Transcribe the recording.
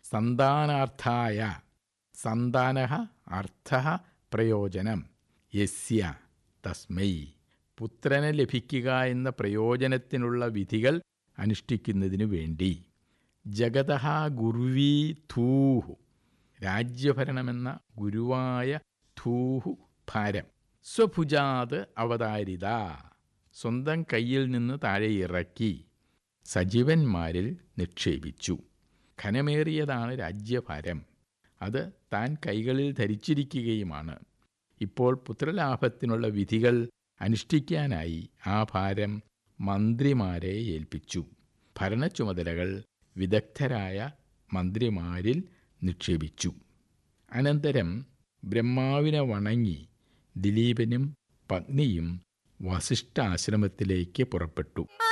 സന്താനാർത്ഥായ സന്താന അർത്ഥ പ്രയോജനം യസ്യ തസ്മൈ പുത്രനെ ലഭിക്കുക എന്ന പ്രയോജനത്തിനുള്ള വിധികൾ അനുഷ്ഠിക്കുന്നതിനു വേണ്ടി ജഗത ഗുർവീ ധൂഹു രാജ്യഭരണമെന്ന ഗുരുവായ ധൂഹു ഭാരം സ്വഭുജാത് അവതാരിത സ്വന്തം കയ്യിൽ നിന്ന് താഴെ ഇറക്കി സജീവന്മാരിൽ നിക്ഷേപിച്ചു ഘനമേറിയതാണ് രാജ്യഭാരം അത് താൻ കൈകളിൽ ധരിച്ചിരിക്കുകയുമാണ് ഇപ്പോൾ പുത്രലാഭത്തിനുള്ള വിധികൾ അനുഷ്ഠിക്കാനായി ആ ഭാരം മന്ത്രിമാരെ ഏൽപ്പിച്ചു ഭരണച്ചുമതലകൾ വിദഗ്ധരായ മന്ത്രിമാരിൽ നിക്ഷേപിച്ചു അനന്തരം ബ്രഹ്മാവിനെ വണങ്ങി ദിലീപനും പത്നിയും വസിഷ്ഠ ആശ്രമത്തിലേക്ക് പുറപ്പെട്ടു